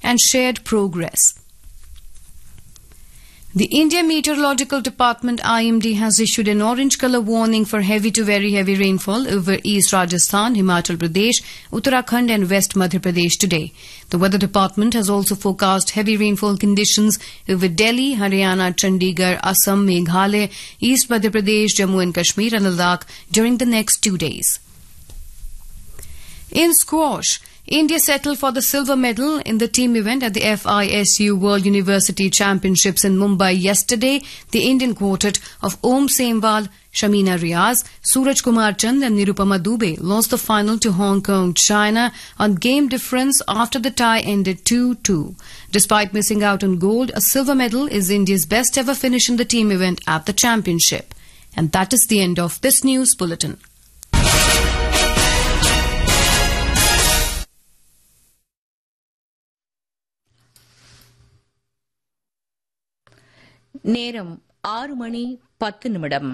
and shared progress. The India Meteorological Department IMD has issued an orange color warning for heavy to very heavy rainfall over East Rajasthan, Himachal Pradesh, Uttarakhand and West Madhya Pradesh today. The weather department has also forecast heavy rainfall conditions over Delhi, Haryana, Chandigarh, Assam, Meghalaya, East Madhya Pradesh, Jammu and Kashmir and Ladakh during the next two days. In squash, India settled for the silver medal in the team event at the FISU World University Championships in Mumbai yesterday. The Indian quartet of Om Semwal, Shamina Riaz, Suraj Kumar Chand and Nirupama Dubey lost the final to Hong Kong, China on game difference after the tie ended 2-2. Despite missing out on gold, a silver medal is India's best ever finish in the team event at the championship. And that is the end of this news bulletin. நேரம் ஆறு மணி பத்து நிமிடம்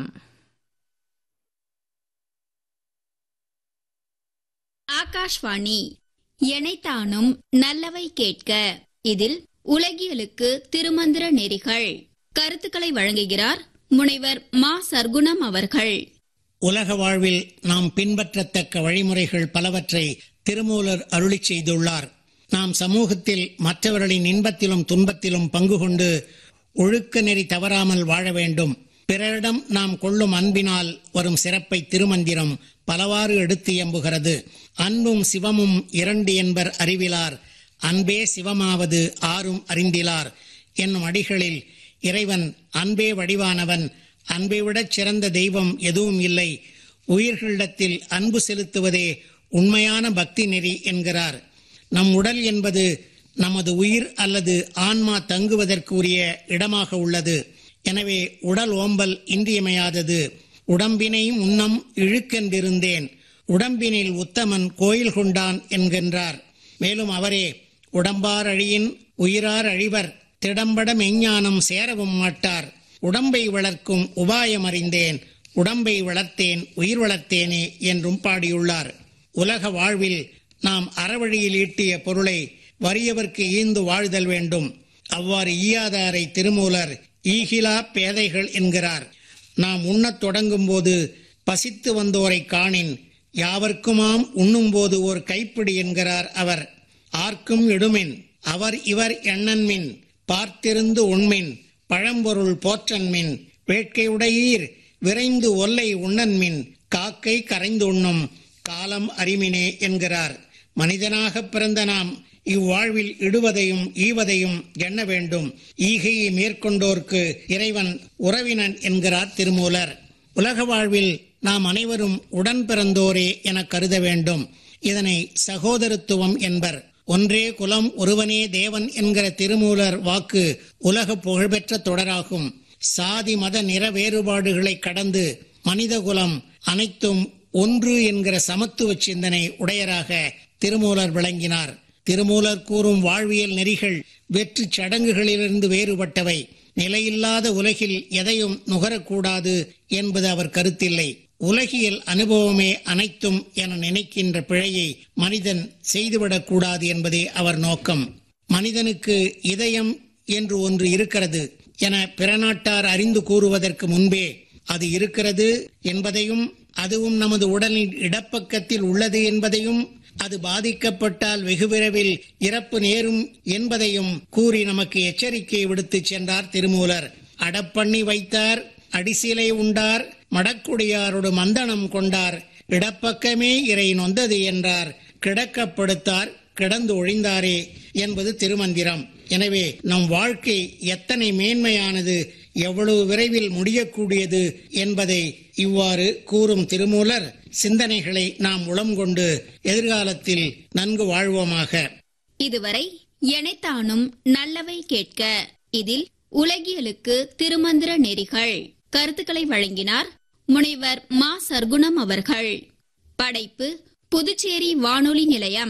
ஆகாஷ்வாணி எனைத்தானும் நல்லவை கேட்க இதில் உலகியலுக்கு திருமந்திர நெறிகள் கருத்துக்களை வழங்குகிறார் முனைவர் மா சர்க்குணம் அவர்கள் உலக வாழ்வில் நாம் பின்பற்றத்தக்க வழிமுறைகள் பலவற்றை திருமூலர் அருளிச் செய்துள்ளார் நாம் சமூகத்தில் மற்றவர்களின் இன்பத்திலும் துன்பத்திலும் பங்கு கொண்டு ஒழுக்க நெறி தவறாமல் வாழ வேண்டும் பிறரிடம் நாம் கொள்ளும் அன்பினால் வரும் சிறப்பை திருமந்திரம் பலவாறு எடுத்து எம்புகிறது அன்பும் சிவமும் இரண்டு என்பர் அறிவிலார் அன்பே சிவமாவது ஆறும் அறிந்திலார் என்னும் அடிகளில் இறைவன் அன்பே வடிவானவன் அன்பை விடச் சிறந்த தெய்வம் எதுவும் இல்லை உயிர்களிடத்தில் அன்பு செலுத்துவதே உண்மையான பக்தி நெறி என்கிறார் நம் உடல் என்பது நமது உயிர் அல்லது ஆன்மா தங்குவதற்கு உரிய இடமாக உள்ளது எனவே உடல் ஓம்பல் இன்றியமையாதது உடம்பினை முன்னம் இழுக்கென்றிருந்தேன் உடம்பினில் உத்தமன் கோயில் கொண்டான் என்கின்றார் மேலும் அவரே உடம்பார் அழியின் உயிரார் அழிவர் திடம்பட மெஞ்ஞானம் சேரவும் மாட்டார் உடம்பை வளர்க்கும் உபாயம் அறிந்தேன் உடம்பை வளர்த்தேன் உயிர் வளர்த்தேனே என்றும் பாடியுள்ளார் உலக வாழ்வில் நாம் அறவழியில் ஈட்டிய பொருளை வறியவர்க்கு ஈந்து வாழ்தல் வேண்டும் அவ்வாறு ஈயாதாரை திருமூலர் ஈகிலா பேதைகள் என்கிறார் நாம் உண்ணத் தொடங்கும் போது பசித்து வந்தோரை காணின் யாவர்க்குமாம் உண்ணும்போது ஓர் கைப்பிடி என்கிறார் அவர் ஆர்க்கும் இடுமின் அவர் இவர் எண்ணன்மின் பார்த்திருந்து உண்மின் பழம்பொருள் போற்றன்மின் வேட்கையுடையீர் விரைந்து ஒல்லை உண்ணன்மின் காக்கை கரைந்து உண்ணும் காலம் அறிமினே என்கிறார் மனிதனாக பிறந்த நாம் இவ்வாழ்வில் இடுவதையும் ஈவதையும் எண்ண வேண்டும் ஈகையை மேற்கொண்டோர்க்கு இறைவன் உறவினன் என்கிறார் திருமூலர் உலக வாழ்வில் நாம் அனைவரும் உடன் பிறந்தோரே என கருத வேண்டும் இதனை சகோதரத்துவம் என்பர் ஒன்றே குலம் ஒருவனே தேவன் என்கிற திருமூலர் வாக்கு உலக புகழ்பெற்ற தொடராகும் சாதி மத நிற வேறுபாடுகளை கடந்து மனித குலம் அனைத்தும் ஒன்று என்கிற சமத்துவ சிந்தனை உடையராக திருமூலர் விளங்கினார் திருமூலர் கூறும் வாழ்வியல் நெறிகள் வெற்று சடங்குகளிலிருந்து வேறுபட்டவை நிலையில்லாத உலகில் எதையும் நுகரக்கூடாது என்பது அவர் கருத்தில்லை உலகியல் அனுபவமே அனைத்தும் என நினைக்கின்ற பிழையை மனிதன் செய்துவிடக்கூடாது என்பதே அவர் நோக்கம் மனிதனுக்கு இதயம் என்று ஒன்று இருக்கிறது என பிற நாட்டார் அறிந்து கூறுவதற்கு முன்பே அது இருக்கிறது என்பதையும் அதுவும் நமது உடலின் இடப்பக்கத்தில் உள்ளது என்பதையும் அது பாதிக்கப்பட்டால் வெகு விரைவில் இறப்பு நேரும் என்பதையும் கூறி நமக்கு எச்சரிக்கை விடுத்துச் சென்றார் திருமூலர் அடப்பண்ணி வைத்தார் அடிசிலை உண்டார் மடக்குடியாரோடு மந்தனம் கொண்டார் இடப்பக்கமே இறை நொந்தது என்றார் கிடக்கப்படுத்தார் கிடந்து ஒழிந்தாரே என்பது திருமந்திரம் எனவே நம் வாழ்க்கை எத்தனை மேன்மையானது எவ்வளவு விரைவில் முடியக்கூடியது என்பதை இவ்வாறு கூறும் திருமூலர் சிந்தனைகளை நாம் உளம் கொண்டு எதிர்காலத்தில் நன்கு வாழ்வோமாக இதுவரை எனைத்தானும் நல்லவை கேட்க இதில் உலகியலுக்கு திருமந்திர நெறிகள் கருத்துக்களை வழங்கினார் முனைவர் மா சர்க்குணம் அவர்கள் படைப்பு புதுச்சேரி வானொலி நிலையம்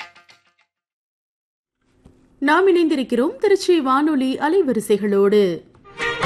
நாம் இணைந்திருக்கிறோம் திருச்சி வானொலி அலைவரிசைகளோடு